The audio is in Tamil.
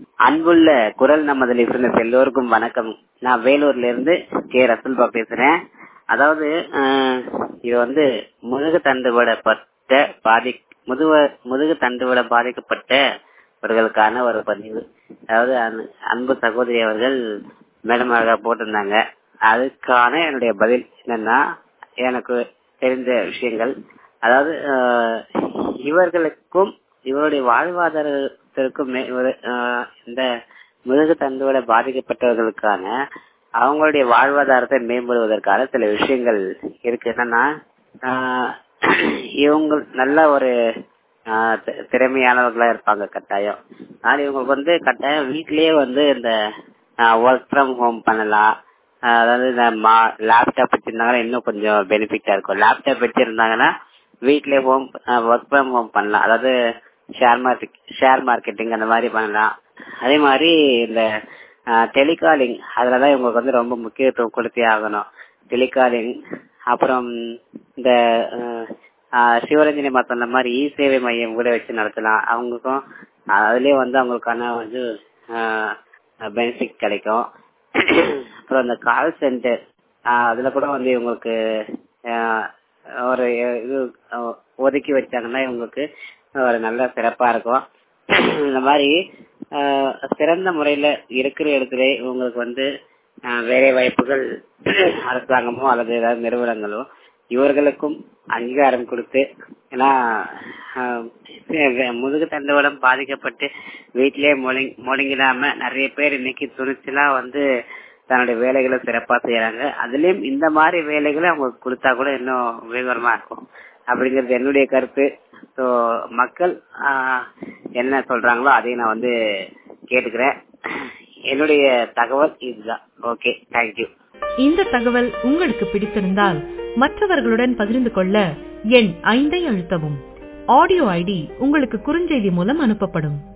அன்புள்ள குரல் நமது லிசனர்ஸ் எல்லோருக்கும் வணக்கம் நான் வேலூர்ல இருந்து கே ரசல்பா பேசுறேன் அதாவது அஹ், இது வந்து முதுகு தண்டுவிடப்பட்ட பாதி முதுவ முதுகு தண்டுவிட பாதிக்கப்பட்டவர்களுக்கான ஒரு பதிவு அதாவது அன்- அன்பு சகோதரி அவர்கள் மேடம் அழகா போட்டிருந்தாங்க அதுக்கான என்னுடைய பதில் என்னன்னா எனக்கு தெரிந்த விஷயங்கள் அதாவது அஹ், இவர்களுக்கும் இவருடைய வாழ்வாதாரத்திற்கும் மே- ஒரு, அஹ், இந்த முதுகு தண்டுவிட பாதிக்கப்பட்டவர்களுக்கான அவங்களுடைய வாழ்வாதாரத்தை மேம்படுவதற்கான சில விஷயங்கள் இருக்கு என்னன்னா ஆஹ், இவங்க நல்ல ஒரு ஆஹ், தி- திறமையானவர்களா இருப்பாங்க கட்டாயம் அதனால இவங்களுக்கு வந்து கட்டாயம் வீட்லயே வந்து இந்த ஒர்க் ஃப்ரம் ஹோம் பண்ணலாம் ஆஹ், அதாவது இந்த லேப்டாப் வச்சிருந்தாங்கன்னா இன்னும் கொஞ்சம் பெனிஃபிட்டா இருக்கும் லேப்டாப் வச்சிருந்தாங்கன்னா வீட்லயே ஹோம் ஒர்க் ஃப்ரம் ஹோம் பண்ணலாம் அதாவது ஷேர் மார்க்கெட் ஷேர் மார்க்கெட்டிங் அந்த மாதிரி பண்ணலாம் அதே மாதிரி இந்த டெலிகாலிங் அதுலதான் இவங்களுக்கு வந்து ரொம்ப முக்கியத்துவம் கொடுத்தே ஆகணும் டெலிகாலிங் அப்புறம் இந்த அஹ், ஆஹ், சிவரஞ்சனி மா சொன்ன மாதிரி இ சேவை மையம் கூட வச்சு நடத்தலாம் அவங்களுக்கும் அதுலயே வந்து அவங்களுக்கான வந்து பெனிஃபிட் கிடைக்கும் அப்புறம் இந்த கால் சென்டர் அதுல கூட வந்து இவங்களுக்கு ஆஹ், ஒரு இது அஹ், ஒதுக்கி வச்சாங்கன்னா இவங்களுக்கு ஒரு நல்ல சிறப்பா இருக்கும் இந்த மாதிரி ஆஹ், சிறந்த முறையில இருக்கிற இடத்துல இவங்களுக்கு வந்து ஆஹ், வேலை வாய்ப்புகள் அரசாங்கமோ அல்லது ஏதாவது நிறுவனங்களோ இவர்களுக்கும் அங்கீகாரம் கொடுத்து ஏன்னா ஆஹ், முதுகு தண்டுவடம் பாதிக்கப்பட்டு வீட்டிலேயே முழங்கி முழங்கிடாம நிறைய பேர் இன்னைக்கு துணிச்சலா வந்து தன்னுடைய வேலைகளை சிறப்பா செய்யறாங்க அதுலயும் இந்த மாதிரி வேலைகளை அவங்க கொடுத்தா கூட இன்னும் உபயோகரமா இருக்கும் அப்படிங்கிறது என்னுடைய கருத்து ஸோ மக்கள் ஆஹ், என்ன சொல்றாங்களோ அதையும் நான் வந்து கேட்டுக்கிறேன் என்னுடைய தகவல் இதுதான் ஓகே தேங்க்யூ இந்த தகவல் உங்களுக்கு பிடித்திருந்தால் மற்றவர்களுடன் பகிர்ந்து கொள்ள எண் ஐந்தை அழுத்தவும் ஆடியோ ஐடி உங்களுக்கு குறுஞ்செய்தி மூலம் அனுப்பப்படும்